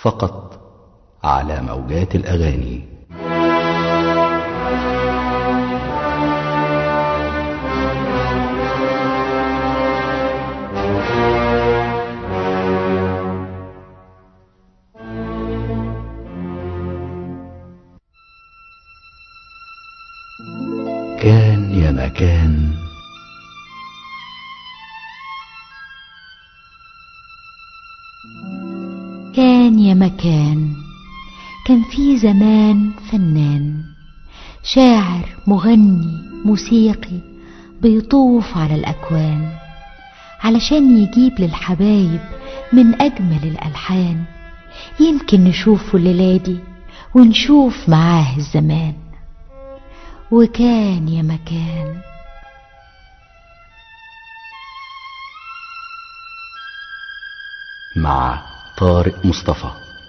فقط على موجات الأغاني كان يا مكان كان يا مكان كان في زمان فنان شاعر مغني موسيقي بيطوف على الأكوان علشان يجيب للحبايب من أجمل الألحان يمكن نشوفه الليلة دي ونشوف معاه الزمان وكان يا مكان مع طارق مصطفى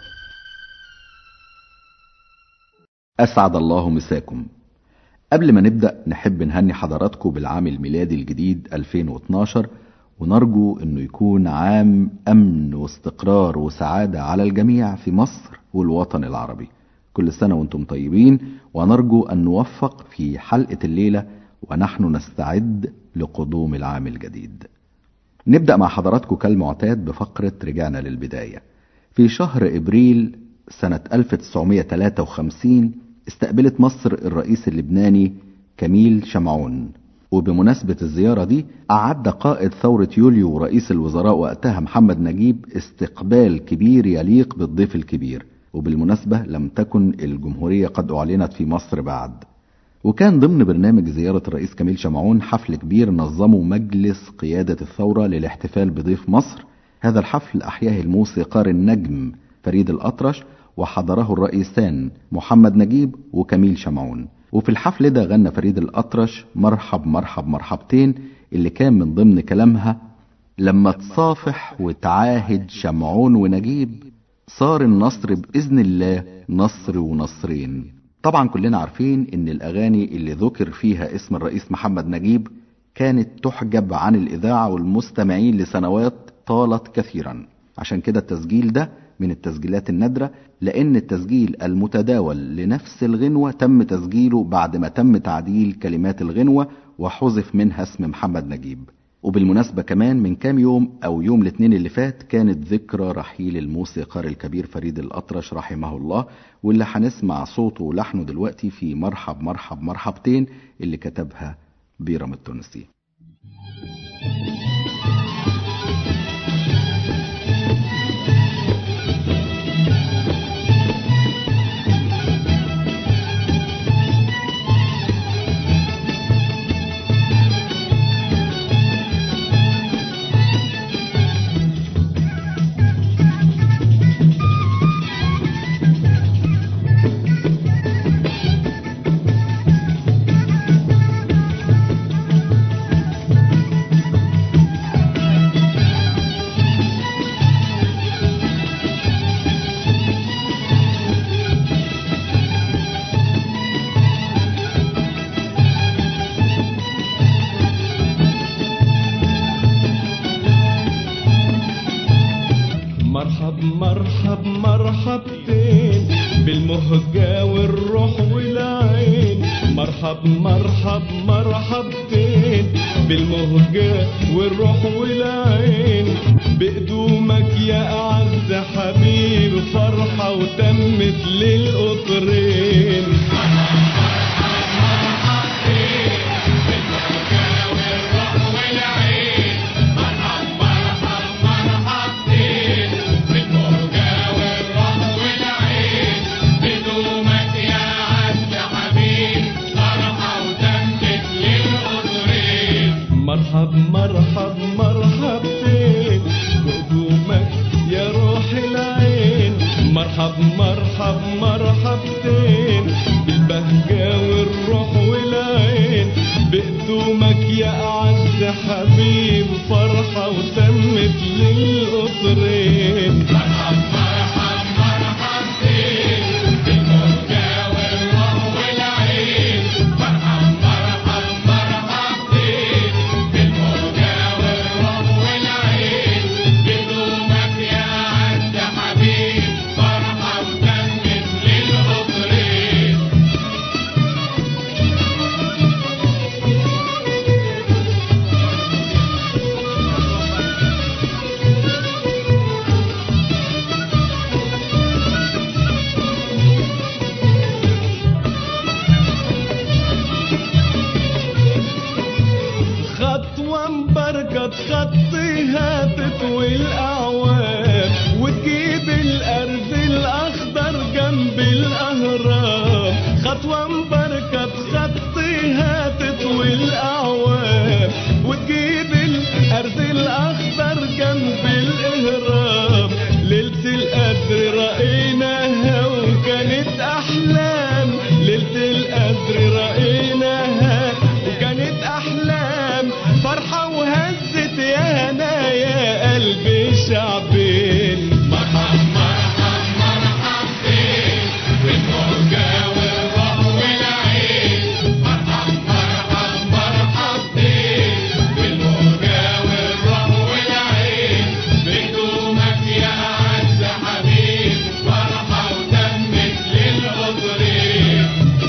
أسعد الله مساكم قبل ما نبدأ نحب نهني حضراتكم بالعام الميلادي الجديد 2012 ونرجو انه يكون عام امن واستقرار وسعادة على الجميع في مصر والوطن العربي كل سنة وانتم طيبين ونرجو ان نوفق في حلقة الليلة ونحن نستعد لقدوم العام الجديد نبدأ مع حضراتكم كالمعتاد بفقرة رجعنا للبداية في شهر ابريل سنة 1953 استقبلت مصر الرئيس اللبناني كميل شمعون وبمناسبة الزيارة دي أعد قائد ثورة يوليو رئيس الوزراء وقتها محمد نجيب استقبال كبير يليق بالضيف الكبير وبالمناسبة لم تكن الجمهورية قد أعلنت في مصر بعد وكان ضمن برنامج زيارة الرئيس كميل شمعون حفل كبير نظمه مجلس قيادة الثورة للاحتفال بضيف مصر هذا الحفل أحياه الموسيقار النجم فريد الأطرش وحضره الرئيسان محمد نجيب وكميل شمعون وفي الحفل ده غنى فريد الأطرش مرحب مرحب مرحبتين اللي كان من ضمن كلامها لما تصافح وتعاهد شمعون ونجيب صار النصر بإذن الله نصر ونصرين طبعا كلنا عارفين ان الأغاني اللي ذكر فيها اسم الرئيس محمد نجيب كانت تحجب عن الإذاعة والمستمعين لسنوات طالت كثيرا عشان كده التسجيل ده من التسجيلات النادرة لأن التسجيل المتداول لنفس الغنوة تم تسجيله بعد ما تم تعديل كلمات الغنوة وحذف منها اسم محمد نجيب وبالمناسبة كمان من كام يوم أو يوم الاثنين اللي فات كانت ذكرى رحيل الموسيقار الكبير فريد الأطرش رحمه الله واللي هنسمع صوته ولحنه دلوقتي في مرحب مرحب مرحبتين اللي كتبها بيرم التونسي مرحب مرحب مرحبتين بالمهجة والروح والعين مرحب مرحب مرحبتين بالمهجة والروح والعين بقدومك يا أعز حبيب فرحة وتمت للقطرين مرحب مرحب مرحبتين بقدومك يا روح العين مرحب مرحب مرحبتين بالبهجة والروح والعين بقدومك يا أعز حبيب فرحة وتمت للقطرين مرحب مرحب مرحبتين بالبهجة والروح والعين مرحب مرحب مرحبتين بالبهجة والروح والعين بدومك يا أعز حبيب خطوة مباركة بخطيها تطوي الأعوام وتجيب الأرض الأخضر جنب الإهرام ليلة القدر رأيناها وكانت أحلام ليلة القدر رأيناها وكانت أحلام فرحة وهزت يا هنا يا قلبي شعبين مرحب مرحب مرحب بيك بالمرجى والروح والعين مرحب مرحب مرحب بيك بالمرجى والروح والعين بدومك يا أعز حبيب فرحة ودمك للقطرين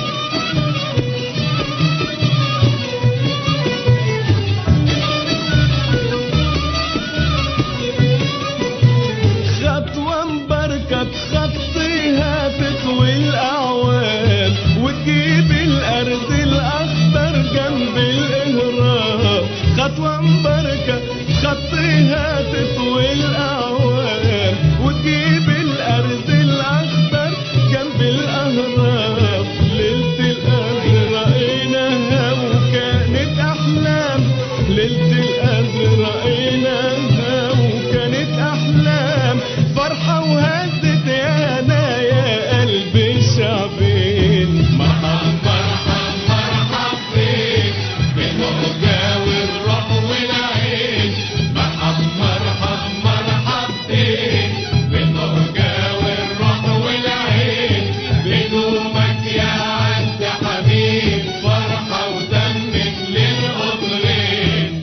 خطوة مباركة تخطيها تطوي الأعوام وتجيب الأرض الأخضر جنب الإهرام خطوة مباركة تخطيها تطوي الأعوام وتجيب الأرض الأخضر جنب الأهرام ليلة القدر رأيناها وكانت أحلام ليلة القدر رأيناها وكانت أحلام فرحة وهزت يا أنا يا قلبي شعبين مرحب مرحب مرحب بيك بالموجة والروح والعين مرحب مرحب مرحب بيك بالموجة والروح والعين بدومك يا عز حبيب فرحة ودمك للقطرين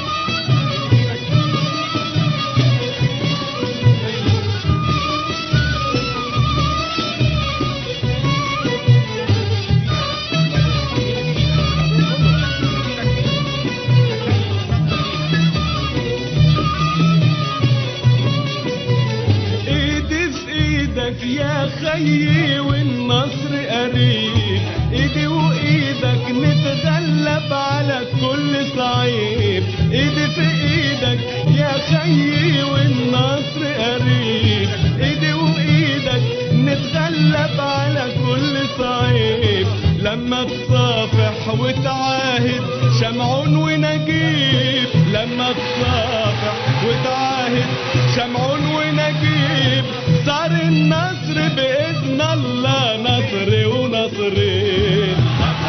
ايدي في ايدك يا خيي والنصر قريب ايدي وايدك نتغلب على كل صعيب ايدي في ايدك يا خيي والنصر قريب ايدي وايدك نتغلب على كل صعيب لما تصافح وتعاهد شمعون ونجيب لما تصافح وتعاهد شمعون ونجيب صار النصر بإذن الله نصر ونصرين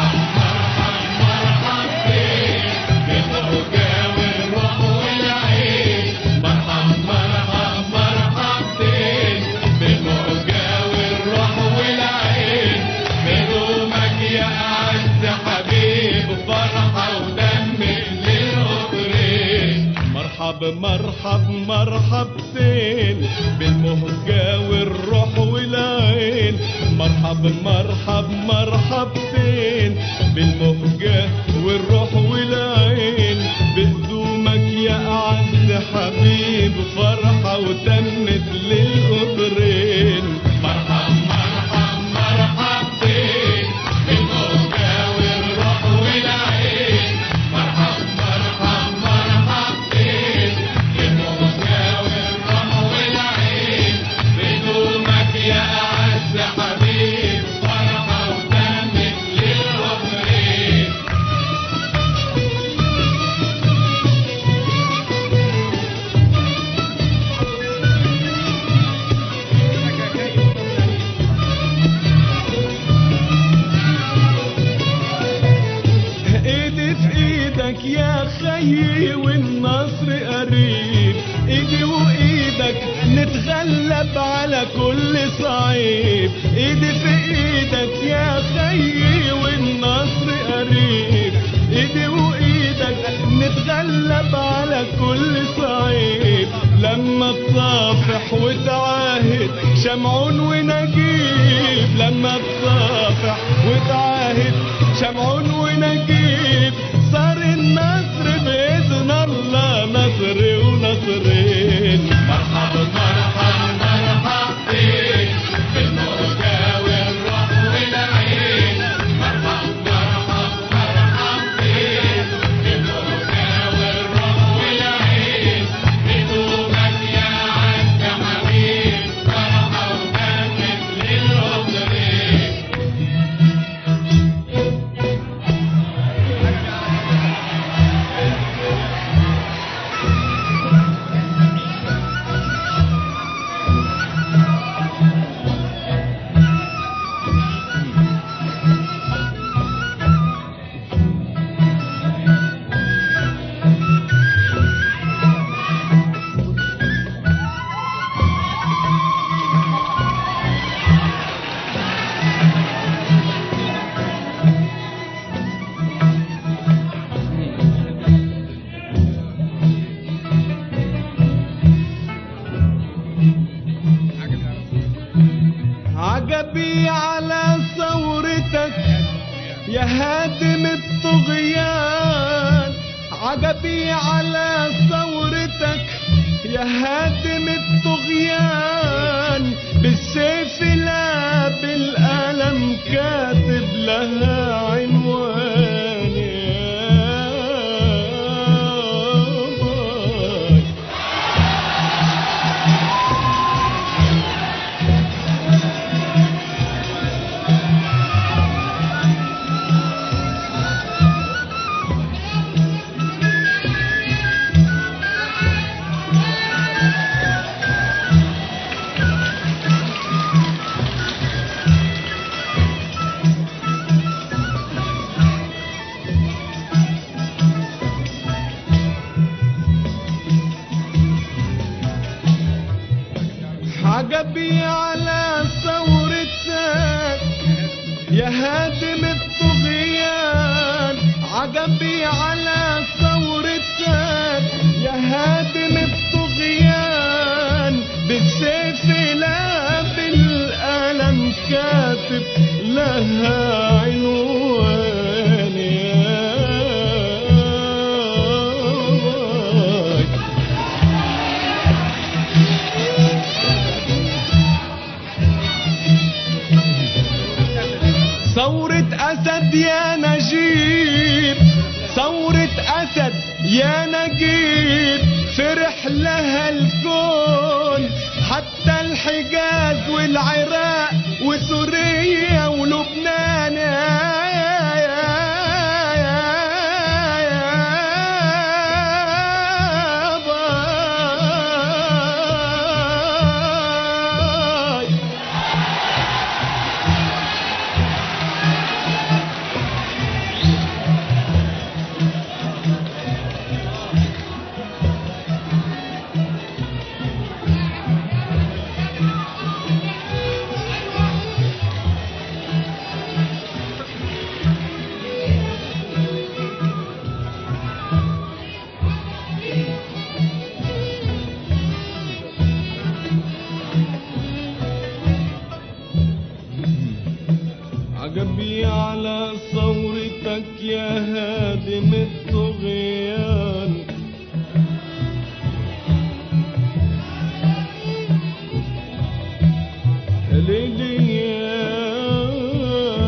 مرحب مرحب مرحبتين بالمهجة والروح والعين مرحب مرحب مرحبتين بالمهجة والروح والعين بهدومك يا أعز حبيب فرحة وتمت للقبرين مرحب مرحب مرحبتين بالمهجة والروح والعين مرحب مرحب مرحبتين بالمهجة والروح والعين بدومك يا أعز حبيب فرحة وتمت للقبرين ايدي في ايدك يا خيي والنصر قريب ايدي وايدك نتغلب على كل صعيب ايدي في ايدك يا خيي والنصر قريب ايدي وايدك نتغلب على كل صعيب لما تصافح وتعاهد شمعون ونجيب لما تصافح وتعاهد شمعون ونجيب صار النصر بإذن الله نصر ونصرين مرحب مرحب مرحب بيك بالموجة والروح والعين مرحب مرحب مرحب بيك بالموجة والروح والعين بدومك يا عز حبيب فرحة ودمك للقدرين يا هادم الطغيان عجبي على ثورتك يا هادم الطغيان بالسيف لا بالقلم كاتب لها عنوان يا باي عجبي على ثورتك يا هادم الطغيان عجبي على ثورتك يا هادم الطغيان بالسيف لا بالقلم كاتب لها عنوان يا باي ثورة أسد يا نجيب ثورة أسد يا نجيب فرح لها الكون حتى الحجاز والعراق وسوريا ولبنان يا يا يا يا باي عجبي على ثورتك يا هادم الطغيان ليلي يا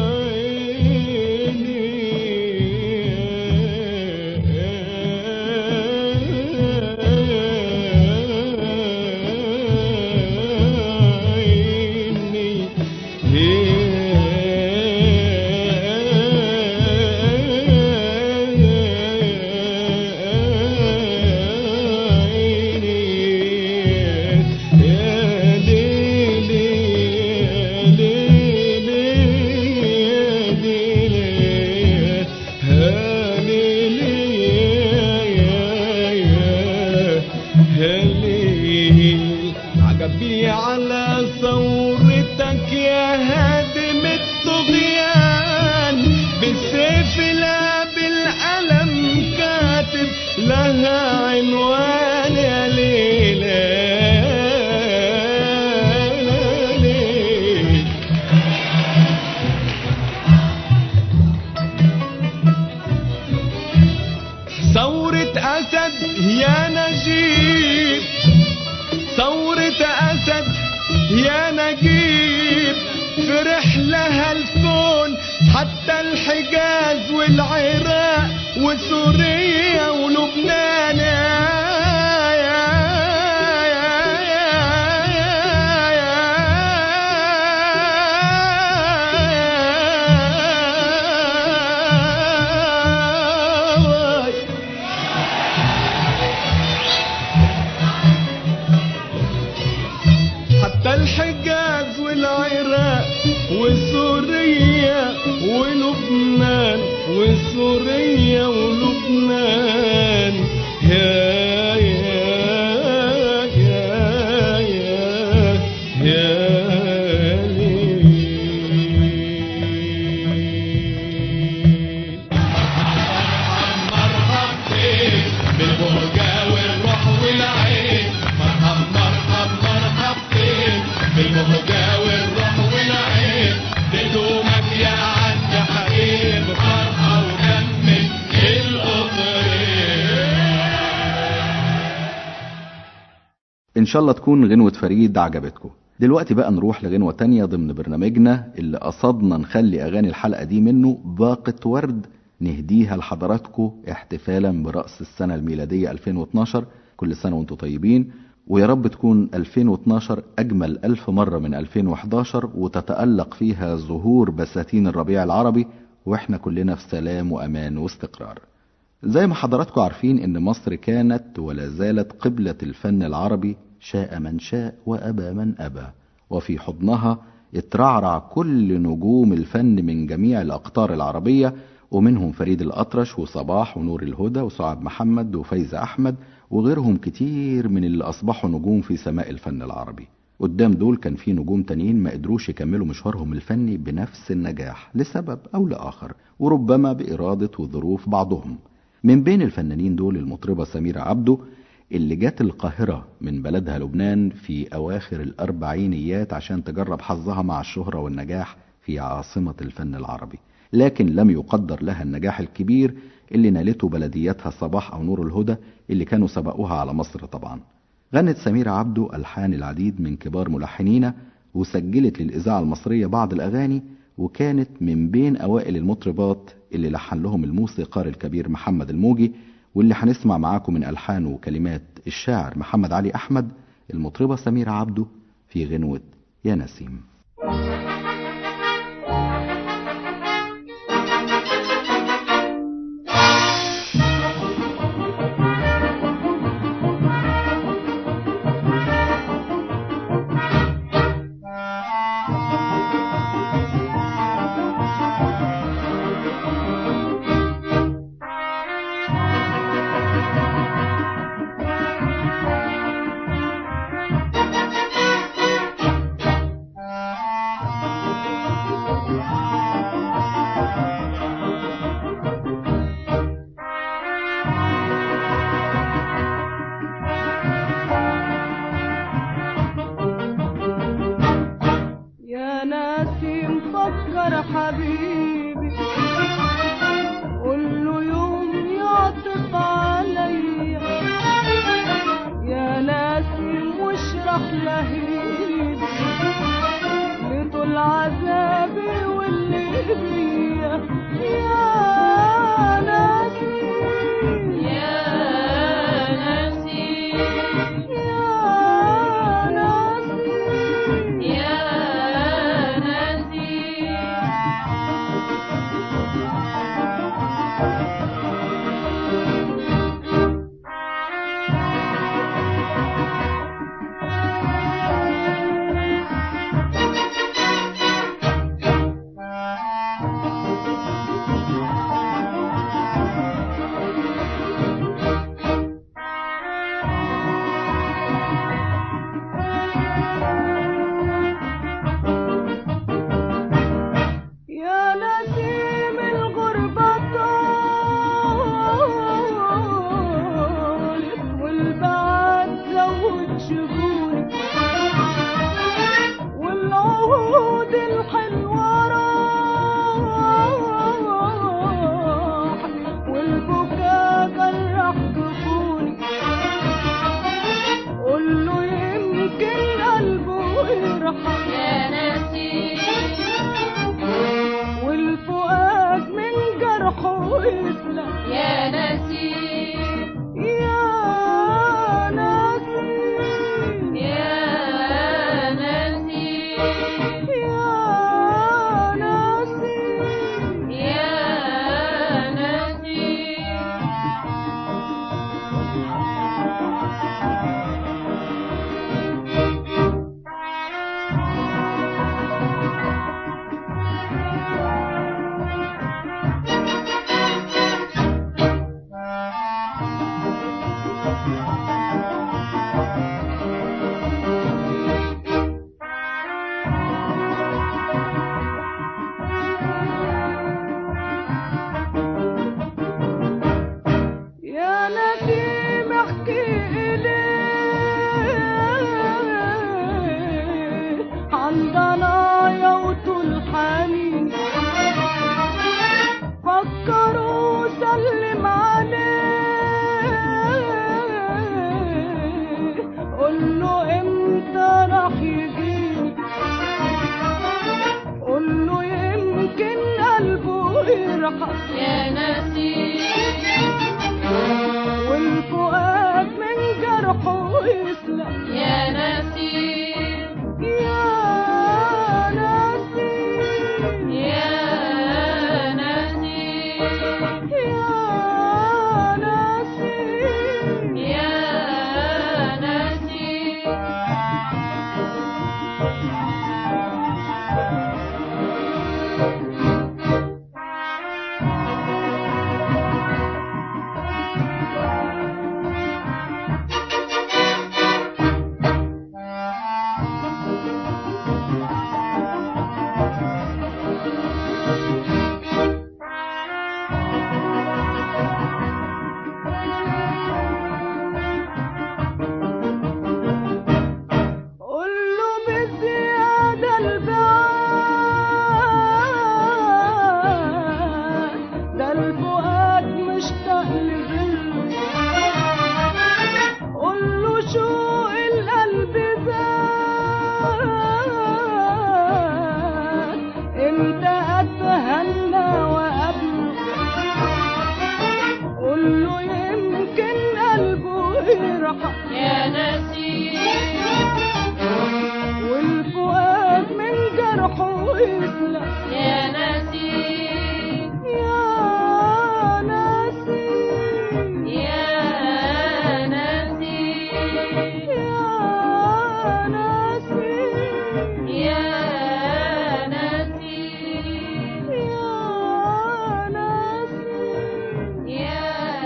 عيني عجبي على ثورتك يا هادم الطغيان بالسيف لا بالقلم كاتب لها عنوان يا ليلى ليل ثورة أسد يا نجيب ثورة أسد يا نجيب فرح لها الكون حتى الحجاز والعراق وسوريا ولبنان يا يا يا يا يا حتى الحجاز والعراق وسوريا ولبنان وسوريا ولبنان يا يا يا يا يا ليل مرحب بيك بالبهجة والروح والعين مرحب مرحب مرحب بيك بالبهجة والروح والعين بدومك يا عد حبيب شاء الله تكون غنوة فريد عجبتكم دلوقتي بقى نروح لغنوة تانية ضمن برنامجنا اللي قصدنا نخلي أغاني الحلقة دي منه باقة ورد نهديها لحضراتكم احتفالا برأس السنة الميلادية 2012 كل سنة وانتم طيبين ويا رب تكون 2012 أجمل ألف مرة من 2011 وتتألق فيها ظهور بساتين الربيع العربي وإحنا كلنا في سلام وأمان واستقرار زي ما حضراتكم عارفين ان مصر كانت ولا زالت قبلة الفن العربي شاء من شاء وأبى من أبى وفي حضنها اترعرع كل نجوم الفن من جميع الأقطار العربية ومنهم فريد الأطرش وصباح ونور الهدى وسعاد محمد وفايزة أحمد وغيرهم كتير من اللي أصبحوا نجوم في سماء الفن العربي قدام دول كان في نجوم تانيين ما قدروش يكملوا مشوارهم الفني بنفس النجاح لسبب أو لآخر وربما بإرادة وظروف بعضهم من بين الفنانين دول المطربة سميرة عبده اللي جت القاهرة من بلدها لبنان في أواخر الأربعينيات عشان تجرب حظها مع الشهرة والنجاح في عاصمة الفن العربي لكن لم يقدر لها النجاح الكبير اللي نالته بلدياتها صباح أو نور الهدى اللي كانوا سبقوها على مصر طبعا غنت سميرة عبده ألحان العديد من كبار ملحنين وسجلت للإذاعة المصرية بعض الأغاني وكانت من بين أوائل المطربات اللي لحن لهم الموسيقار الكبير محمد الموجي واللي هنسمع معاكم من ألحان وكلمات الشاعر محمد علي أحمد المطربة سميرة عبده في غنوة يا نسيم يا ناسي مفكر حبيبي قول له يوم يعطف عليا يا ناسي مش رح لهيب لطول عذابي واللي بيا يا ناسي يا ناسي يا ناسي يا ناسي يا نسيم الغربة طال والبعد زود شجوني والعهود الحلوة راح والبكا جرح جفوني قول له يمكن قلبه يرحم يا نسيم والفؤاد من جرحه يسلم يا نسيم يا نسيم يا نسيم يا نسيم يا نسيم يا نديم احكي إليه عن ضنايا وطول حنين فكروا سلم عليه قول له ويرحم يا نسيم والفؤاد من جرحه يسلم يا نسيم يا نسيم يا نسيم يا نسيم يا نسيم قول له بزيادة البعاد ده الفؤاد مشتاق لغيره قول له شوق القلب زاد انت اتهنى وقبله قول له يمكن قلبه يرحم يا نسيم والفؤاد من جرحه يسلم يا نسيم يا نسيم يا نسيم يا نسيم يا نسيم يا نسيم يا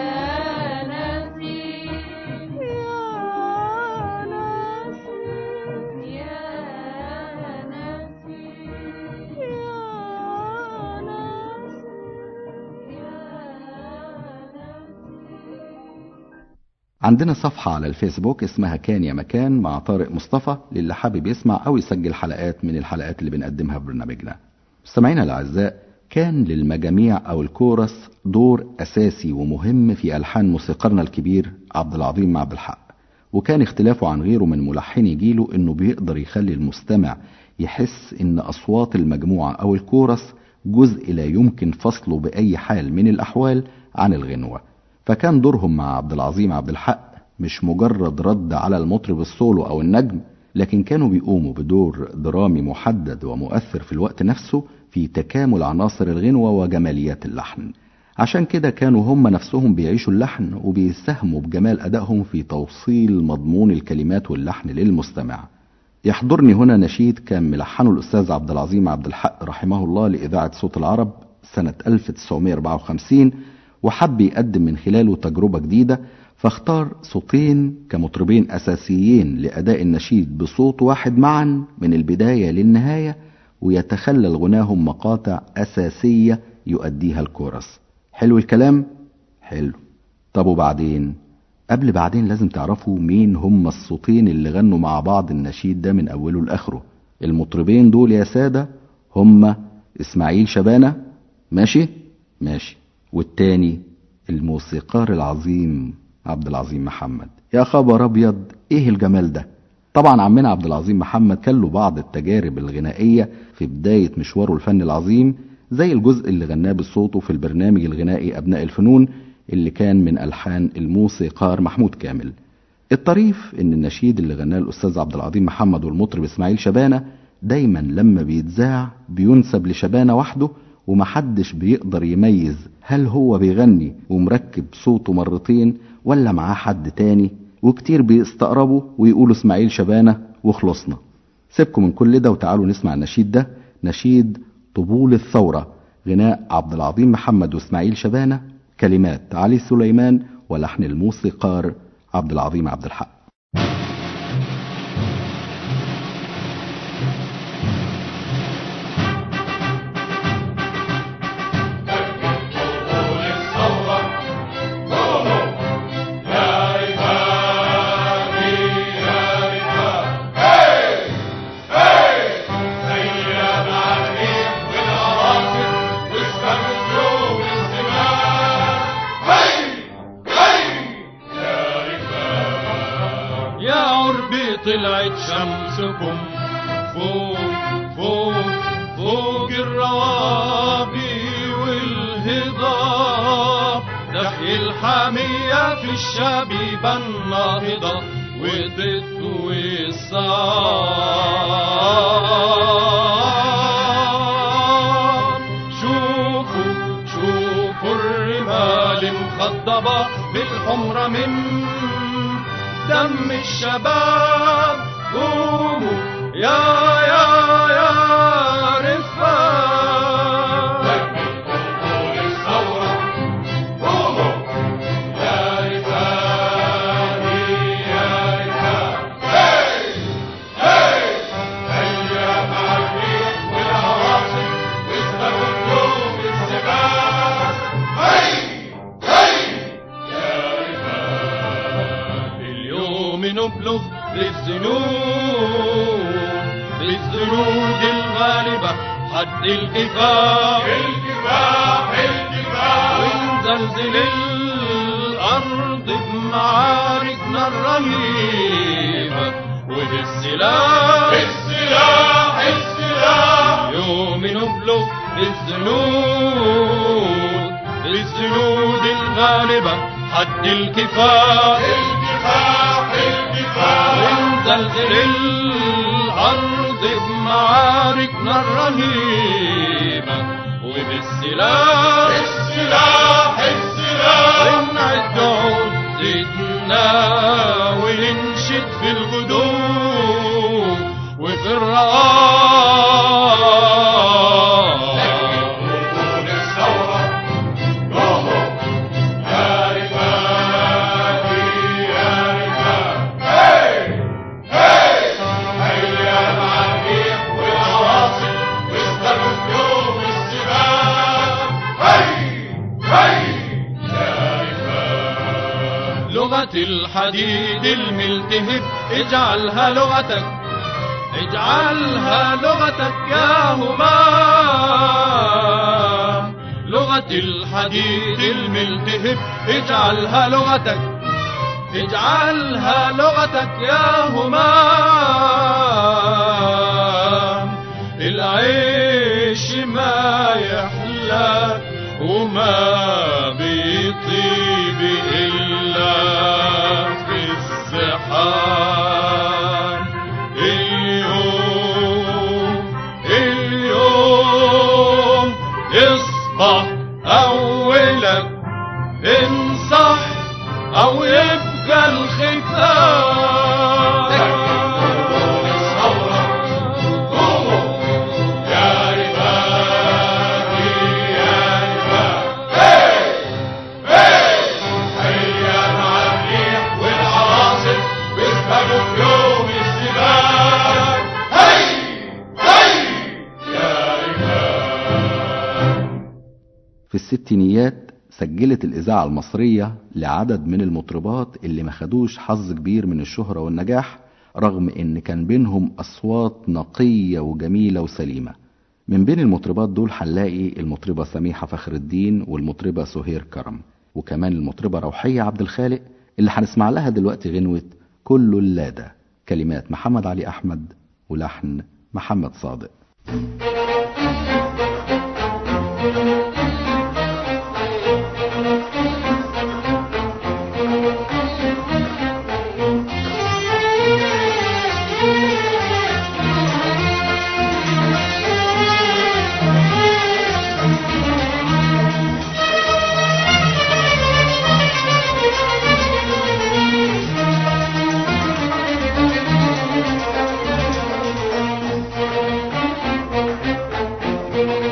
نسيم يا نسيم يا عندنا صفحة على الفيسبوك اسمها كان يا مكان مع طارق مصطفى للي حابب يسمع أو يسجل حلقات من الحلقات اللي بنقدمها في برنامجنا مستمعينا الأعزاء كان للمجاميع أو الكورس دور أساسي ومهم في ألحان موسيقارنا الكبير عبد العظيم عبد الحق وكان اختلافه عن غيره من ملحني جيله انه بيقدر يخلي المستمع يحس ان اصوات المجموعة او الكورس جزء لا يمكن فصله باي حال من الاحوال عن الغنوة فكان دورهم مع عبد العظيم عبد الحق مش مجرد رد على المطرب السولو او النجم لكن كانوا بيقوموا بدور درامي محدد ومؤثر في الوقت نفسه في تكامل عناصر الغنوة وجماليات اللحن عشان كده كانوا هم نفسهم بيعيشوا اللحن وبيساهموا بجمال أدائهم في توصيل مضمون الكلمات واللحن للمستمع يحضرني هنا نشيد كان ملحنه الأستاذ عبد العظيم عبد الحق رحمه الله لإذاعة صوت العرب سنة 1954 وحب يقدم من خلاله تجربة جديدة فاختار صوتين كمطربين أساسيين لأداء النشيد بصوت واحد معا من البداية للنهاية ويتخلل غناهم مقاطع أساسية يؤديها الكورس حلو الكلام؟ حلو طب وبعدين؟ قبل بعدين لازم تعرفوا مين هم الصوتين اللي غنوا مع بعض النشيد ده من أوله لآخره المطربين دول يا سادة هم إسماعيل شبانة ماشي؟ ماشي والتاني الموسيقار العظيم عبد العظيم محمد يا خبر أبيض إيه الجمال ده طبعا عمنا عبد العظيم محمد كان له بعض التجارب الغنائية في بداية مشواره الفني العظيم زي الجزء اللي غناه بصوته في البرنامج الغنائي أبناء الفنون اللي كان من ألحان الموسيقار محمود كامل الطريف ان النشيد اللي غناه الأستاذ عبد العظيم محمد والمطرب إسماعيل شبانة دايما لما بيتذاع بينسب لشبانة وحده ومحدش بيقدر يميز هل هو بيغني ومركب صوته مرتين ولا معاه حد تاني وكتير بيستقربوا ويقولوا اسماعيل شبانة وخلصنا سيبكم من كل ده وتعالوا نسمع النشيد ده نشيد طبول الثورة غناء عبد العظيم محمد واسماعيل شبانة كلمات علي سليمان ولحن الموسيقار عبد العظيم عبد الحق يا عربي طلعت شمسكم فوق فوق فوق الروابي والهمم شاف الشبيبة الناهضة وتطوي الصار شوفوا شوفوا الرمال مخضبة بالحمرة من دم الشباب قوموا يا يا يا رفاق اليوم نبلغ بالذنوب بالذنوب الغالبة حد الكفاح الكفاح الكفاح ونزلزل الأرض بمعاركنا الرهيبة وبالسلاح السلاح السلاح يوم نبلغ بالذنوب بالذنوب الغالبة حد الكفاح الكفاح الكفاح ونزلزل الأرض بمعاركنا الرهيبة وبالسلاح السلاح السلاح ونعد عدتنا وننشد في الغدوم وفي الرعاة لغة الحديد الملتهب اجعلها لغتك اجعلها لغتك يا همام لغة الحديد الملتهب اجعلها لغتك اجعلها لغتك يا همام العيش ما يحلى وما بيطيب إلا في الزحام اليوم اليوم اصبح أولك انصح أو يبقى الختام يا رفاقي يا رفاقي هيا مع الريح والعواصف واسبقوا في يوم السباق هي هي يا رفاق في الستينيات سجلت الإذاعة المصرية لعدد من المطربات اللي ما خدوش حظ كبير من الشهرة والنجاح رغم إن كان بينهم أصوات نقية وجميلة وسليمة من بين المطربات دول هنلاقي المطربة سميحة فخر الدين والمطربة سهير كرم وكمان المطربة روحية عبد الخالق اللي هنسمع لها دلوقتي غنوة كل اللادة كلمات محمد علي أحمد ولحن محمد صادق Thank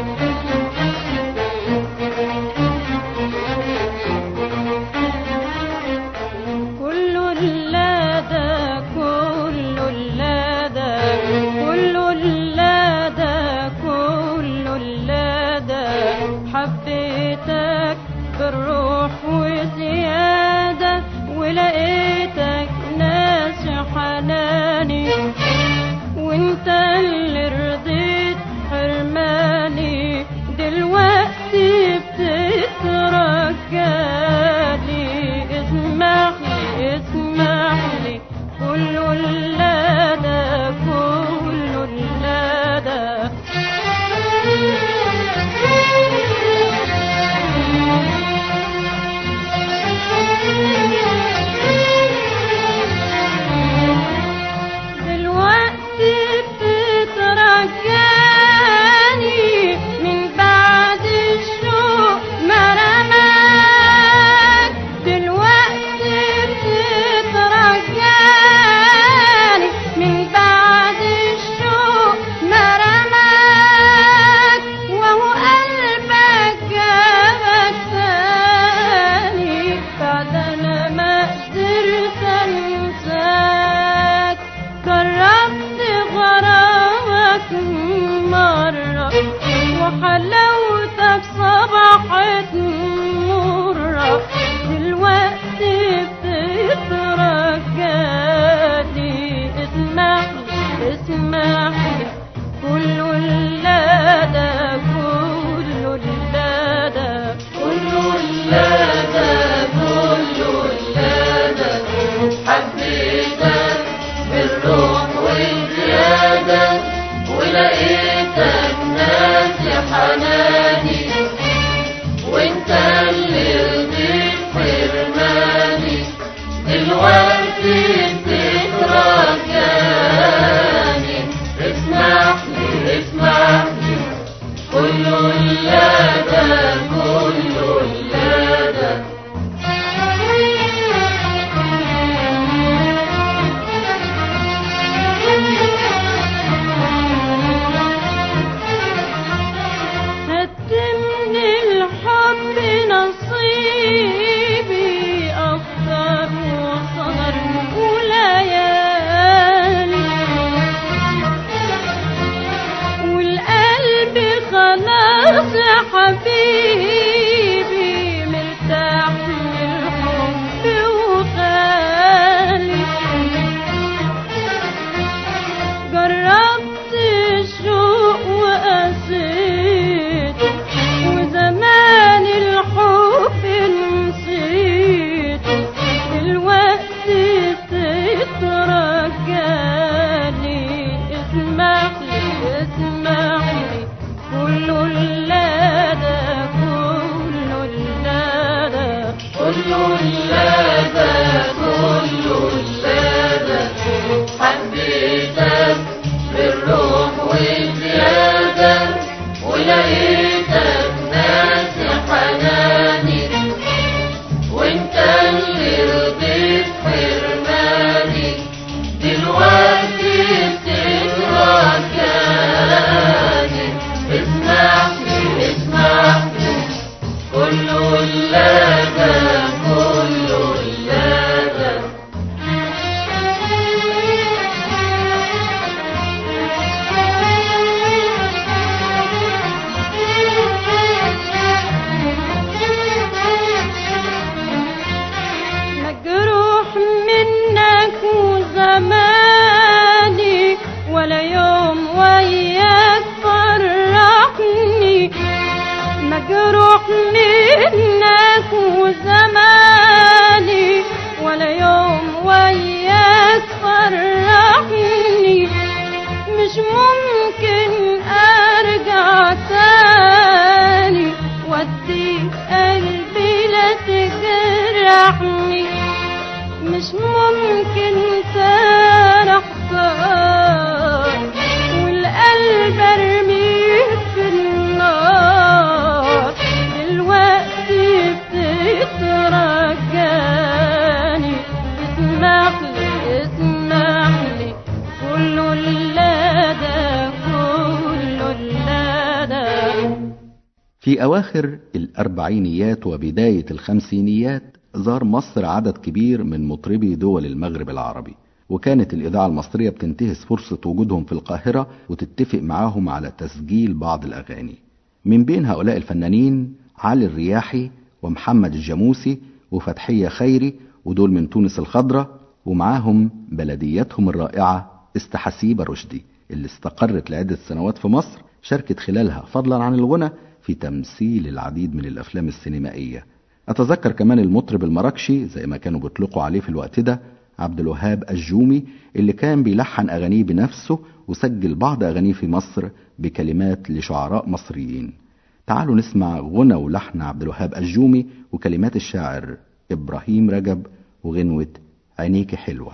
وحلاوتك صبحت مرة دلوقتي بتترجالي اسمح لي اسمح لي كل ولادة كل ولادة كل ولادة كل ولادة حبيتك بالروح والزيادة ولقيتك ناسي حناني وانت اللي رضيت حرماني دلوقتي بتترجاني اسمح لي اسمح لي كل ولادة كل ولادة هتمن الحب نصيبي أفكار وصغر وليالي والقلب خلاص يا حبيبي مرتاح من الحب وخالي جربت الشوق وقسيت وزمان الحب نسيت دلوقتي تترجاني اسمح لي اسمح لي كل ولادة كل ولادة كل ولادة كل ولادة حبيتك بالروح والزيادة ولقيتك ناسي حناني وانت اللي رضيت حرماني دلوقتي بتترجاني اسمح لي اسمح لي كل ولادة كل ولادة مجروح منك وزماني ولا يوم وياك فرحني مجروح منك وزماني ولا يوم وياك فرحني مش ممكن ارجع تاني ودي قلبي لا تجرحني مش ممكن تاني احصل والقلب ارميه في النار دلوقتي بتترجاني اسمح لي اسمح لي كل ولادة كل ولادة في أواخر الأربعينيات وبداية الخمسينيات زار مصر عدد كبير من مطربي دول المغرب العربي وكانت الإذاعة المصرية بتنتهز فرصة وجودهم في القاهرة وتتفق معاهم على تسجيل بعض الأغاني من بين هؤلاء الفنانين علي الرياحي ومحمد الجاموسي وفتحية خيري ودول من تونس الخضراء ومعاهم بلدياتهم الرائعة استحسيبة رشدي اللي استقرت لعدة سنوات في مصر شاركت خلالها فضلا عن الغنى في تمثيل العديد من الأفلام السينمائية أتذكر كمان المطرب المراكشي زي ما كانوا بيطلقوا عليه في الوقت ده عبد الوهاب الجومي اللي كان بيلحن أغانيه بنفسه وسجل بعض أغانيه في مصر بكلمات لشعراء مصريين تعالوا نسمع غنى ولحن عبد الوهاب الجومي وكلمات الشاعر إبراهيم رجب وغنوة عينيك حلوة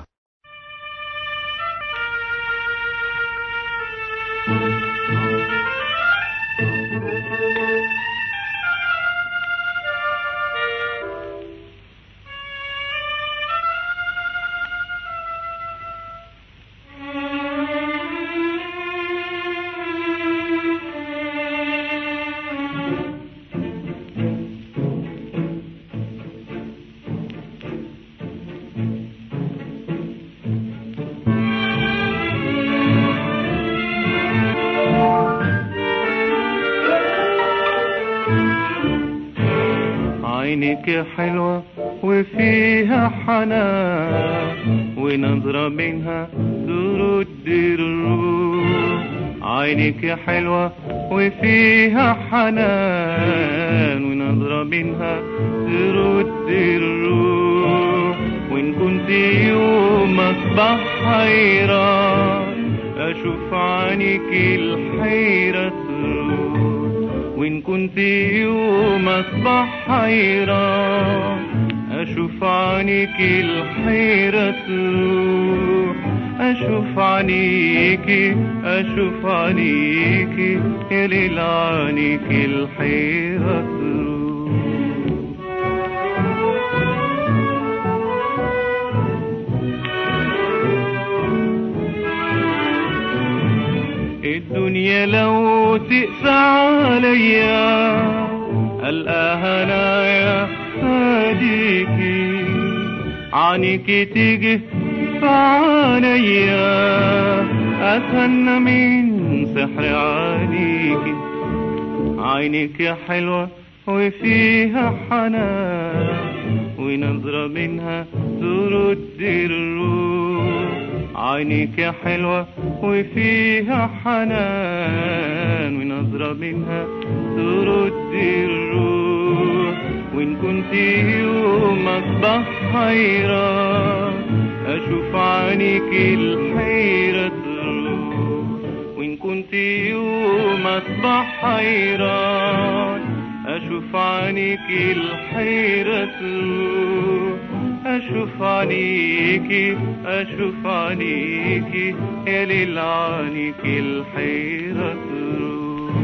عينك حلوة وفيها حنان ونظرة منها ترد الروح عينك حلوة وفيها حنان ونظرة منها ترد الروح وإن كنت يوم أصبح حيران أشوف عينك الحيرة تروح وإن كنت يوم أصبح حيران أشوف عينك الحيرة تروح أشوف عينيكي أشوف عينيكي يا ليل عينيك الحيرة تروح الدنيا لو تقسى عليا ألقاها أنا يا هاديكي عنيكي تيجي في عينيا أتهنى من سحر عينيكي عينك يا حلوة وفيها حنان ونظرة منها ترد الروح عينك يا حلوة وفيها حنان ونظرة منها ترد الروح وإن كنت يوم أصبح حيران أشوف عينك الحيرة تروح وإن كنت يوم أصبح حيران أشوف عينك الحيرة تروح أشوف عينيكي أشوف عينيكي يا ليل عينيك الحيرة تروح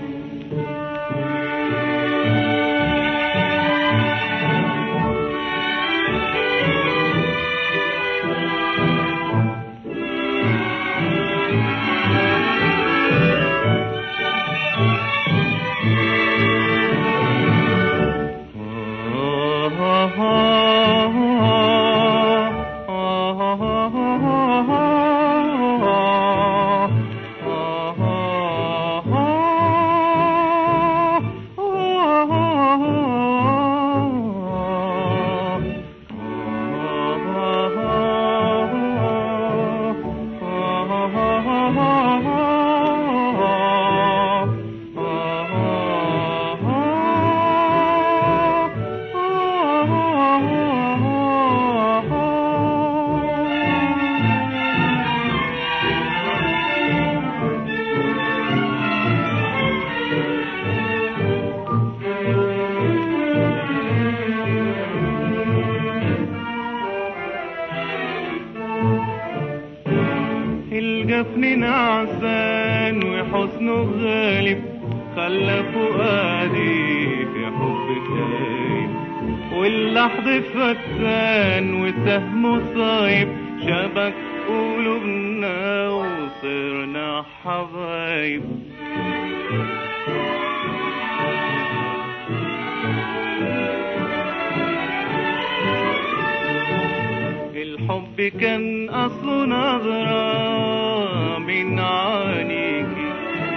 الجفن نعسان وحسنه غالب خلى فؤادي في حبك دايب واللحظ فتان وسهمه صايب شبك قلوبنا وصرنا حبايب الحب كان أصله نظرة من عينيكي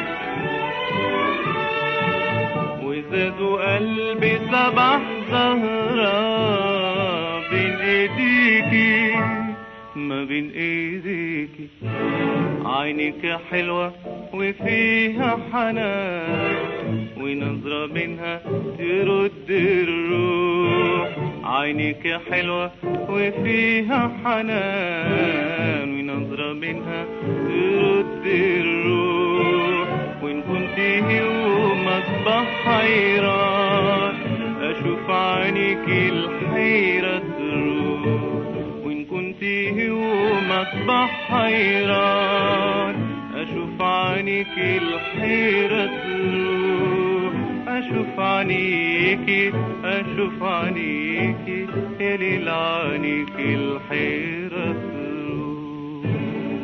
وزادوا قلبي سبح زهرة بين ايديكي ما بين ايديكي عينك حلوة وفيها حنان ونظرة منها ترد الروح عينك حلوة وفيها حنان ونظرة منها ترد الروح وإن كنت يوم أصبح حيران أشوف عينك الحيرة تروح وإن كنت يوم أصبح حيران أشوف عينك الحيرة تروح أشوف عينيكي أشوف عينيكي يا ليل عينيك الحيرة تروح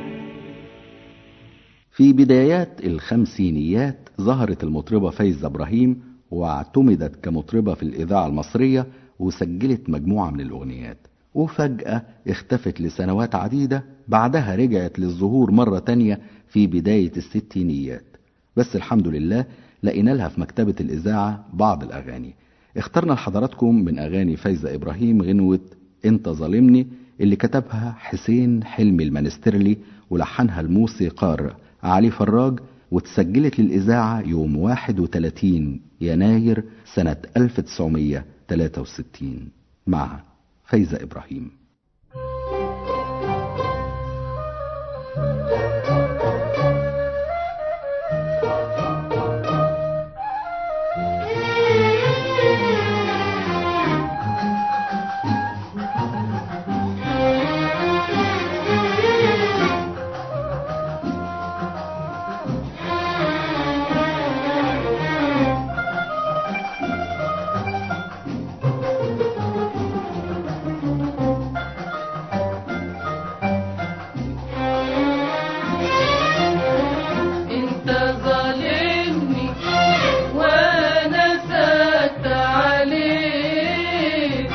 في بدايات الخمسينيات ظهرت المطربة فايزة إبراهيم واعتمدت كمطربة في الإذاعة المصرية وسجلت مجموعة من الأغنيات وفجأة اختفت لسنوات عديدة بعدها رجعت للظهور مرة تانية في بداية الستينيات بس الحمد لله لقينا لها في مكتبة الإذاعة بعض الأغاني اخترنا لحضراتكم من أغاني فايزة إبراهيم غنوة أنت ظالمني اللي كتبها حسين حلمي المنسترلي ولحنها الموسيقار علي فراج واتسجلت للإذاعة يوم 31 يناير سنة 1963 مع فايزة إبراهيم انت ظالمني وانا سات عليك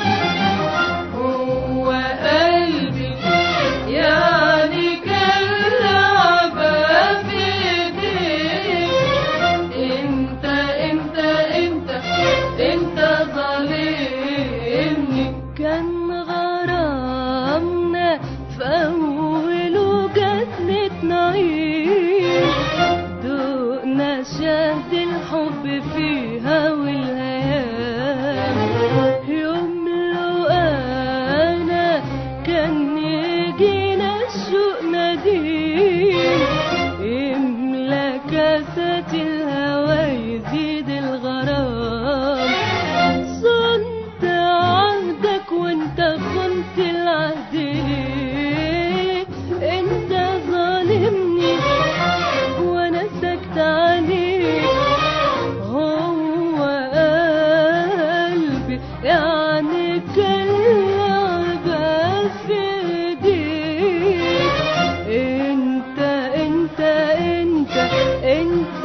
هو قلبي يعني كان لعبة في ايديك انت انت انت انت ظالمني كان غرامنا في أوله جنة نعيم دقنا شهد الحب فيها والهيام يوم لو أنا كان يجينا الشوق نديم يملى كاسات الهوى يزيد الغرام صنت عهدك وانت خنت العهد ليه انت ظالمني وانا سكت عليك هو قلبي يعني كان لعبة في ايديك انت انت انت انت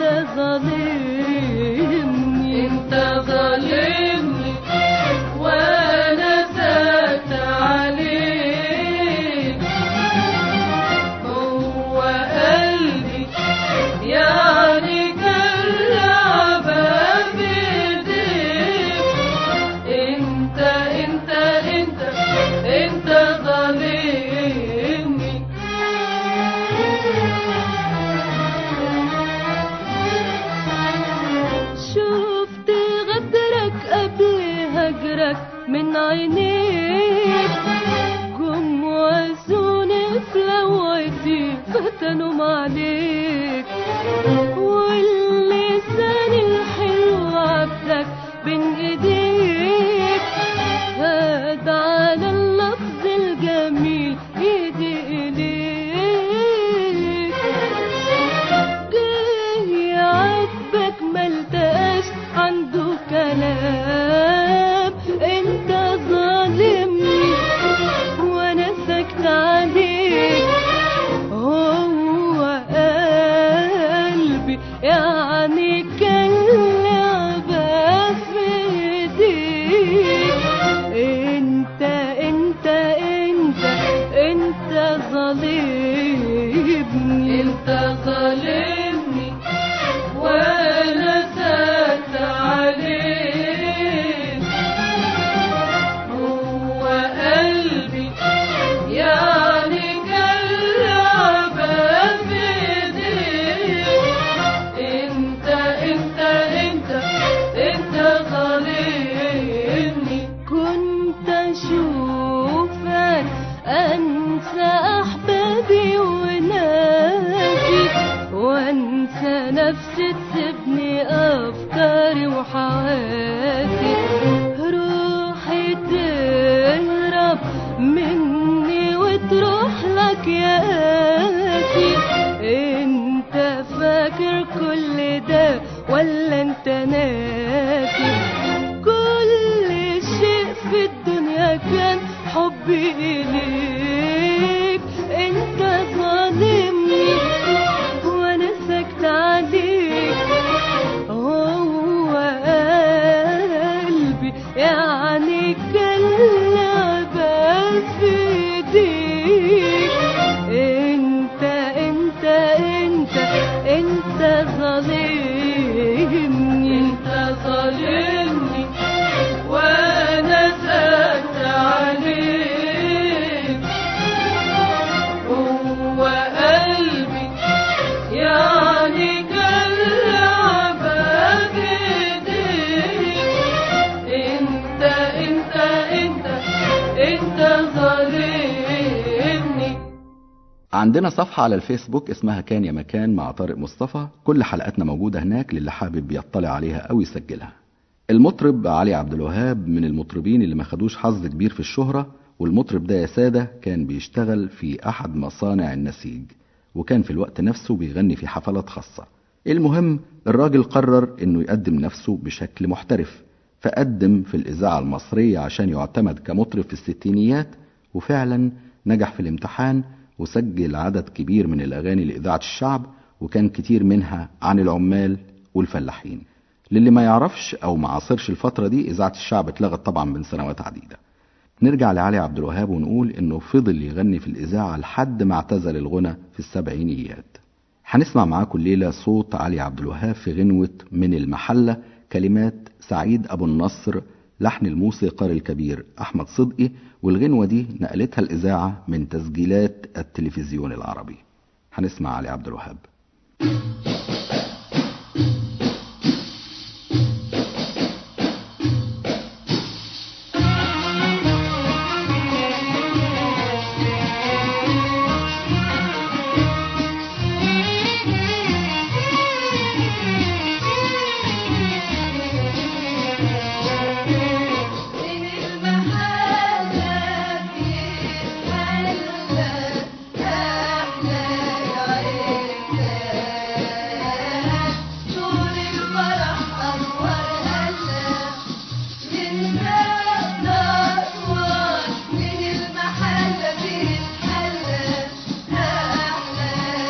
ظالمني انت ظالمني وانا سات عليك هو قلبي يعني كان لعبة في ايديك انت انت انت انت ظالمني شفت غدرك قبل هجرك من عينيك جم وزوني في لوعتي فتنوا عليك واللسان الحلو عبدك بين ايديك هاد على اللفظ الجميل ايدي اليك جاي عاتبك ملتقاش عنده كلام انت ظالمني وانا سكت عليك هو قلبي يعني كان لعبة في ايديك انت انت انت انت ظالمني انت ظالمني وانا سات عليك هو قلبي يعني كان لعبة في ايديك انت انت انت انت ظالمني كنت اشوفك انسى احبابي وناسي وانسى نفسي تسيبني افكاري وحواسي روحي تهرب مني وتروح لك يا قاسي انت فاكر كل ده ولا انت ناسي كل شيء في الدنيا كان حبي إليك انت ظالمني وانا سكت عليك هو قلبي يعني كان لعبة في ايديك انت انت انت انت ظالمني انت ظالمني عندنا صفحة على الفيسبوك اسمها كان يا مكان مع طارق مصطفى كل حلقاتنا موجودة هناك للي حابب يطلع عليها أو يسجلها المطرب علي عبد الوهاب من المطربين اللي ما خدوش حظ كبير في الشهرة والمطرب ده يا سادة كان بيشتغل في أحد مصانع النسيج وكان في الوقت نفسه بيغني في حفلات خاصة المهم الراجل قرر انه يقدم نفسه بشكل محترف فقدم في الإذاعة المصرية عشان يعتمد كمطرب في الستينيات وفعلا نجح في الامتحان وسجل عدد كبير من الأغاني لإذاعة الشعب وكان كتير منها عن العمال والفلاحين للي ما يعرفش أو ما عاصرش الفترة دي إذاعة الشعب اتلغت طبعا من سنوات عديدة نرجع لعلي عبد الوهاب ونقول إنه فضل يغني في الإذاعة لحد ما اعتزل الغنى في السبعينيات هنسمع معاكم الليلة صوت علي عبد الوهاب في غنوة من المحلة كلمات سعيد أبو النصر لحن الموسيقار الكبير أحمد صدقي والغنوة دي نقلتها الإذاعة من تسجيلات التلفزيون العربي هنسمع علي عبد الوهاب من المحلة في الحلة أحلى العرسان طول الفرح أنوار هلا من باب أسوار من المحلة في الحلة أحلى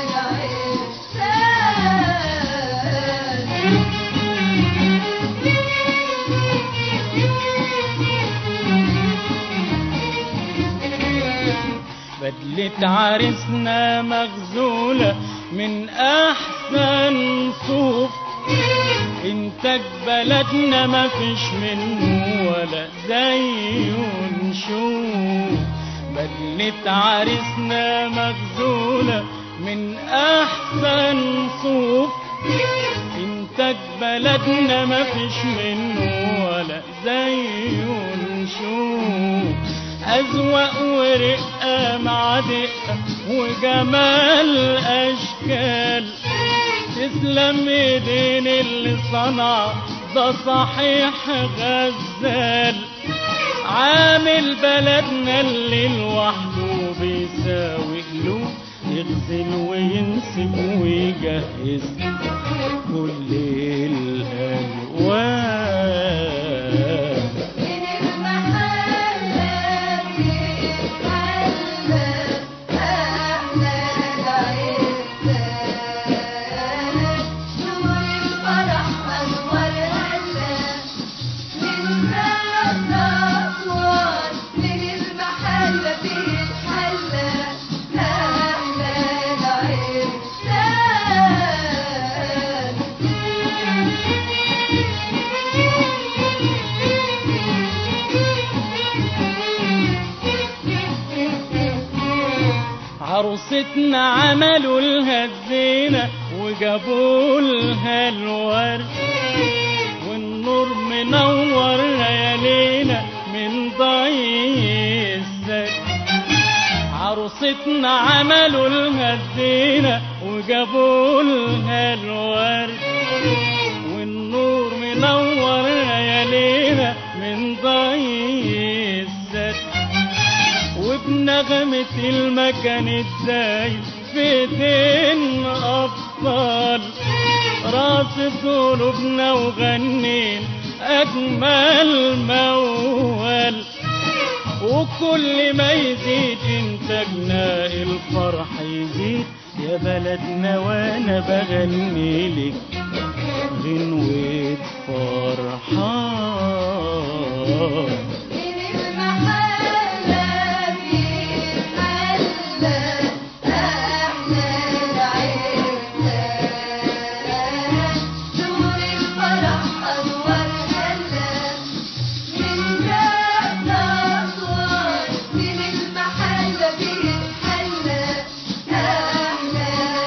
بدلة عرسنا مغزولة من أحسن صوف إنتاج بلدنا مفيش منه ولا زيه نشوف بدلة عرسنا مغزولة من أحسن صوف إنتاج بلدنا مفيش منه ولا زيه نشوف أذواق ورقة مع دقة وجمال أشكال تسلم ايدين اللي صنع ده صحيح غزال عامل بلدنا اللي لوحده بيساوي قلوب يغسل وينسب ويجهز كل الألوان من المحلة في الحلة أحلى العرسان نور الفرح أنوار هلا من باب أسوار من المحلة في الحلة أحلى العرسان عروستنا عملوا لها الزينة وجابوا لها الورد والنور منور ليالينا من ضي السد عروستنا عملوا لها الزينة وجابوا لها الورد والنور منور ليالينا من ضي السد وبنغمة المكان ازاي في ايدين أبطال راس قلوبنا وغنين أجمل موال وكل ما يزيد انتاجنا الفرح يزيد يا بلدنا وانا بغني لك غنوة فرحان من المحلة في الحلة أحلى العرسان نور الفرح أنوار هلا من باب أسوار من المحلة في الحلة أحلى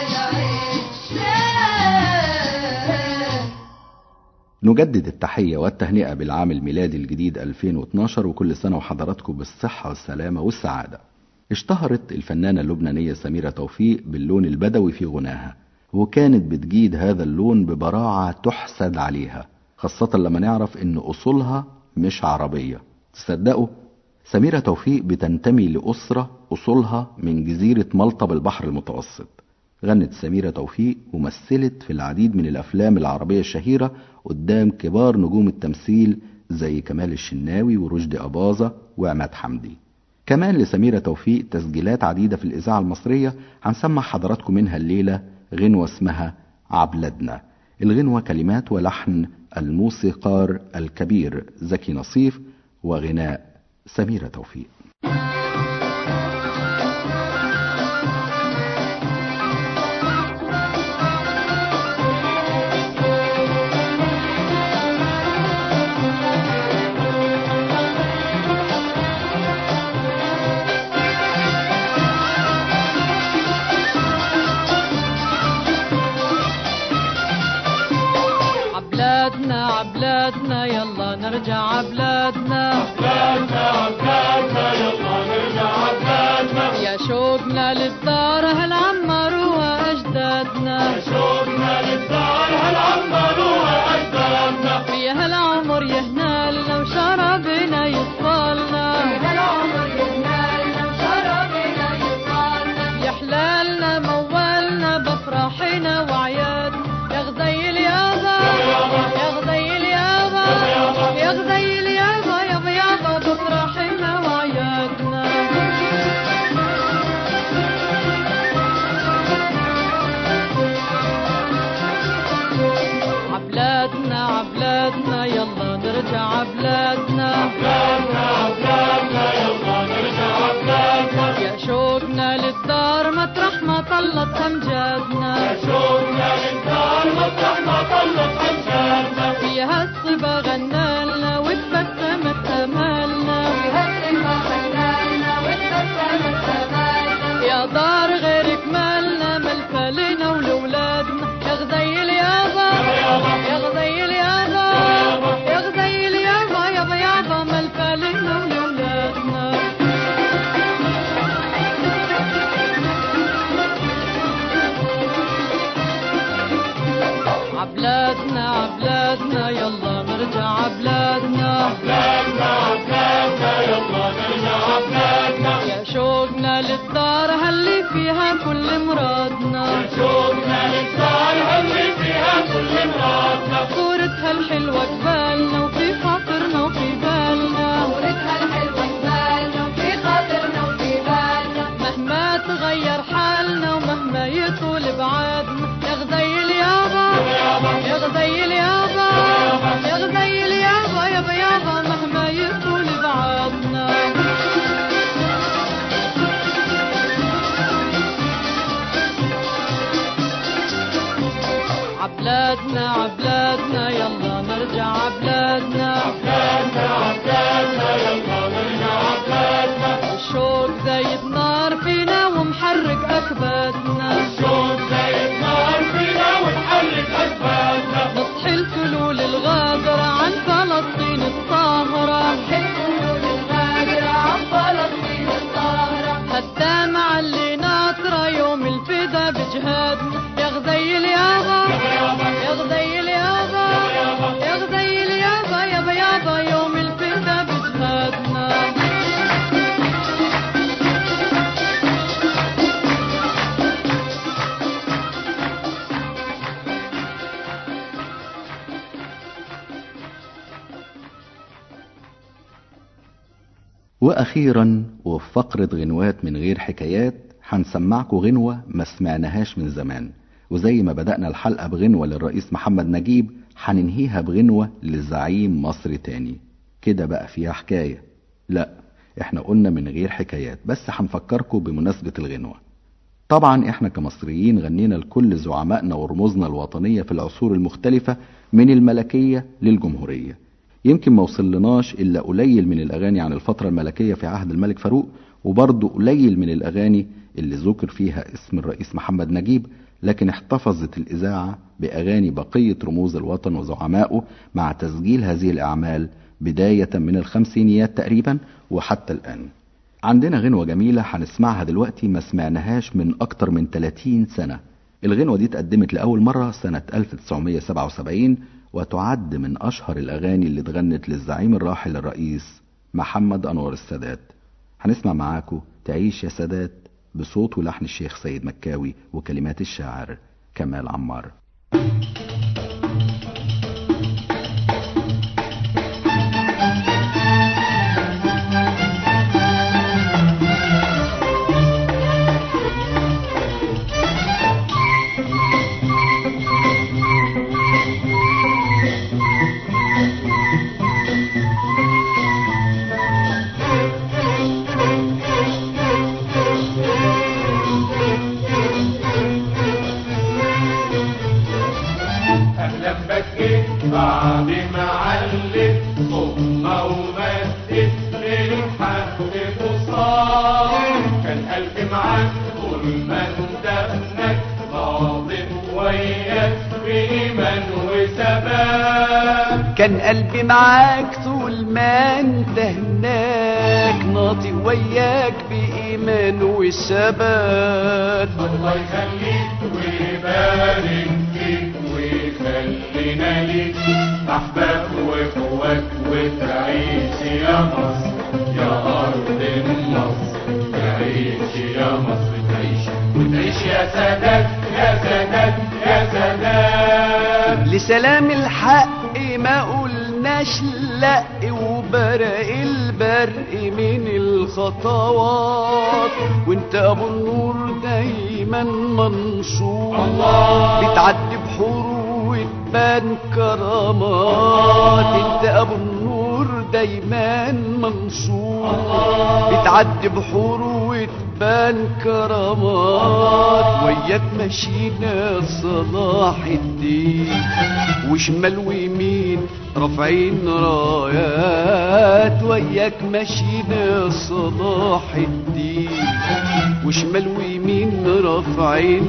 العرسان نجدد التحية والتهنئة بالعام الميلادي الجديد 2012 وكل سنة وحضراتكم بالصحة والسلامة والسعادة اشتهرت الفنانة اللبنانية سميرة توفيق باللون البدوي في غناها وكانت بتجيد هذا اللون ببراعة تحسد عليها خاصة لما نعرف ان اصولها مش عربية تصدقوا سميرة توفيق بتنتمي لأسرة أصولها من جزيرة مالطا بالبحر المتوسط غنت سميرة توفيق ومثلت في العديد من الأفلام العربية الشهيرة قدام كبار نجوم التمثيل زي كمال الشناوي ورشدي أباظة وعماد حمدي كمان لسميرة توفيق تسجيلات عديدة في الإذاعة المصرية هنسمع حضراتكم منها الليلة غنوة اسمها عبلدنا الغنوة كلمات ولحن الموسيقار الكبير زكي نصيف وغناء سميرة توفيق عبلادنا عبلادنا يلا نرجع عبلادنا بلادنا بلادنا يلا نرجع بلادنا يا شوقنا للدار هل عمروها أجدادنا شوقنا للدار هل عمروها أجدادنا فيها العمر يهنالنا وشربنا يطفالنا يا حلالنا موالنا بفرحنا وعيادنا يا غزيل يابا يا غزيل يابا يا غزيل يابا يابا يابا بفرحنا وعيادنا عبلادنا عبلادنا يلا نرجع عبلادنا بلادنا بلادنا يلا نرجع بلادنا يا شوقنا للدار مطرح ما طلت امجادنا شوقنا للدار مطرح ما طلت أمجادنا فيها الصبا غنالنا وتبسمت امالنا يا دار غيرك مالنا ملفى لنا ولولادنا يا غزيل يابا يا غزيل يابا يا غزيل يابا يابا يابا ملفى لنا ولولادنا عبلادنا عبلادنا يلا نرجع عبلادنا بلادنا بلادنا يلا نرجع بلادنا يا شوقنا للدار هاللي فيها كل مرادنا شوقنا للدار هاللي فيها كل مرادنا صورتها الحلوة قبالنا وفي خاطرنا وفي بالنا مهما تغير حالنا ومهما يطول بعادنا يا غزيل يابا يا غزيل يابا يا غزيل يابا يابا يابا مهما يطول بعادنا عبلادنا عبلادنا يلا نرجع عبلادنا بلادنا بلادنا يلا نرجع بلادنا الشوق زايد نار فينا ومحرك أكبادنا شوق زي النار فينا ونحرك أجبادنا نصحي الكلول الغادرة عن فلسطين الطاهرة الدمعة اللي ناطرة يوم الفدا بجهادنا يا غزيل يابا يا غزيل يابا يا غزيل يابا يابا يابا يوم الفدا بجهادنا واخيرا وفي فقرة غنوات من غير حكايات هنسمعكم غنوة ما سمعناهاش من زمان وزي ما بدأنا الحلقة بغنوة للرئيس محمد نجيب هننهيها بغنوة لزعيم مصر تاني كده بقى فيها حكاية لا احنا قلنا من غير حكايات بس هنفكركم بمناسبة الغنوة طبعا احنا كمصريين غنينا لكل زعمائنا ورموزنا الوطنية في العصور المختلفة من الملكية للجمهورية يمكن ما وصلناش الا قليل من الاغاني عن الفترة الملكية في عهد الملك فاروق وبرضه قليل من الاغاني اللي ذكر فيها اسم الرئيس محمد نجيب لكن احتفظت الاذاعة باغاني بقية رموز الوطن وزعمائه مع تسجيل هذه الاعمال بداية من الخمسينيات تقريبا وحتى الان عندنا غنوة جميلة هنسمعها دلوقتي ما سمعناهاش من أكتر من 30 سنة الغنوة دي اتقدمت لأول مرة سنة 1977 وتعد من أشهر الأغاني اللي اتغنت للزعيم الراحل الرئيس محمد أنور السادات هنسمع معاكم تعيش يا سادات بصوت ولحن الشيخ سيد مكاوي وكلمات الشاعر كمال عمار اهلا بك بعد ما علت ثم ومدت للحق قصار كان قلبي معاك طول ما انت ابنك ناضل وياك بإيمان وثبات كان قلبي معاك طول ما انت هناك ناطق وياك بإيمان وثبات الله يخليك ويبارك فيك ويخلينا ليك احباب واخوات وتعيش يا مصر يا ارض مصر تعيش يا مصر تعيش وتعيش يا سادات يا سادات يا سادات لسلام الحق ما قلناش لا وبرق البرق من الخطوات وانت ابو النور دايما منصور الله. بتعدي بحور وتبان كرامات انت ابو النور دايما منصور بتعدي بحور وتبان كرامات وياك مشينا صلاح الدين وشمال ويمين رافعين رايات وياك مشينا صلاح الدين وشمال ويمين رافعين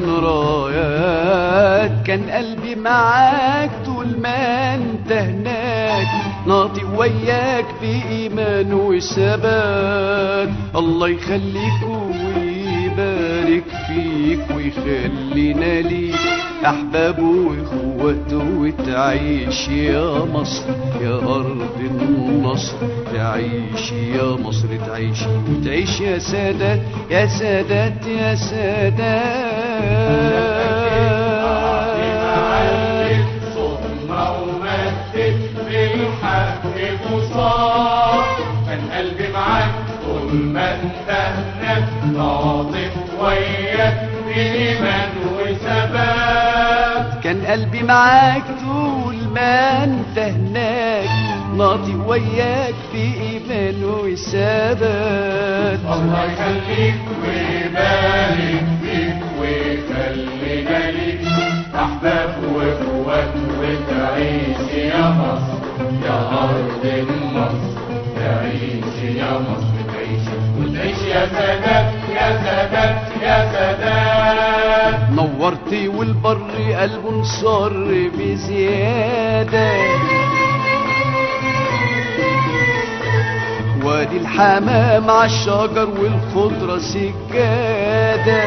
رايات كان قلبي معاك طول ما انت هناك ناطق وياك بإيمان وثبات الله يخليك ويبارك فيك ويخلينا ليك أحباب وإخوات وتعيش يا مصر يا أرض النصر تعيش يا مصر تعيش وتعيش يا سادات يا سادات يا سادات ثم ومدت للحق قصار كان قلبي معاك طول ما انت هناك ناطق وياك بإيمان وثبات كان قلبي معاك طول ما انت هناك ناطق وياك بإيمان وثبات الله يخليك ويبارك فيك ويخلينا ليك أحباب وإخوات وتعيش يا مصر يا أرض مصر تعيش يا مصر تعيش وتعيش يا سادات يا سادات يا سادات نورتي والبر قلبه انصر بزيادة وادي الحمام عالشجر والخضرة سجادة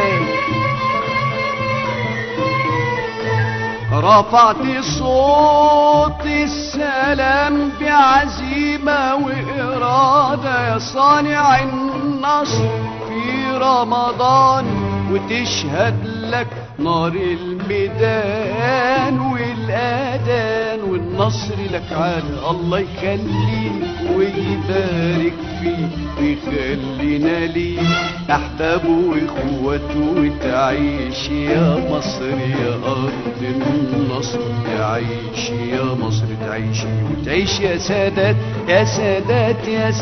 رفعت صوت السلام بعزيمة وإرادة يا صانع النصر في رمضان وتشهد لك نار الميدان والأذان والنصر لك على الله يخليك ويبارك فيك ويخلينا ليك أحباب وإخوات وتعيش يا مصر يا أرض النصر تعيش يا مصر تعيش وتعيش يا سادات يا سادات يا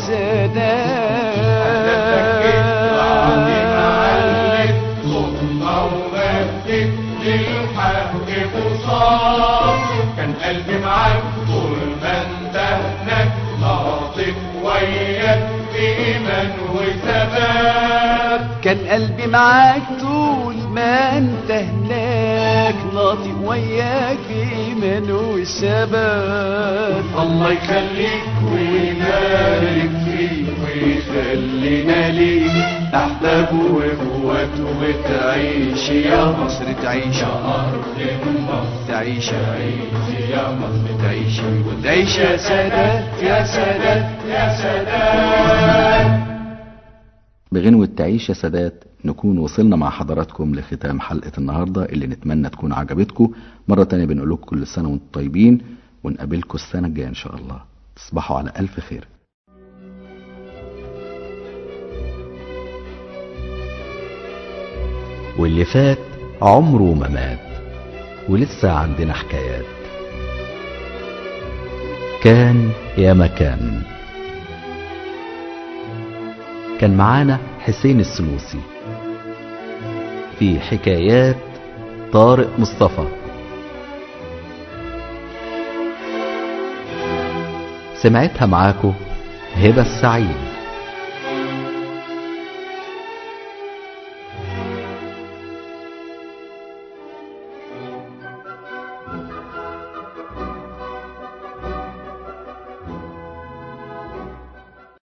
سادات ثم ومدت للحق قصار كان قلبي معاك طول ما انت هناك ناطق وياك بإيمان وثبات كان قلبي معاك طول ما انت هناك ناطق وياك بإيمان كيان وثبات الله يخليك ويبارك فيك ويخلينا ليك احباب واخوات وتعيش يا مصر مصر تعيش يا ارض مصر تعيش تعيش يا مصر تعيش تعيش يا سادات يا سادات يا سادات بغنوة تعيش يا سادات نكون وصلنا مع حضراتكم لختام حلقة النهاردة اللي نتمنى تكون عجبتكم مرة تانية بنقول لكم كل سنة وانتم طيبين ونقابلكم السنة الجاية إن شاء الله تصبحوا على ألف خير واللي فات عمره ما مات ولسه عندنا حكايات كان يا مكان كان معانا حسين السلوسي في حكايات طارق مصطفى سمعتها معاكو هبة السعيد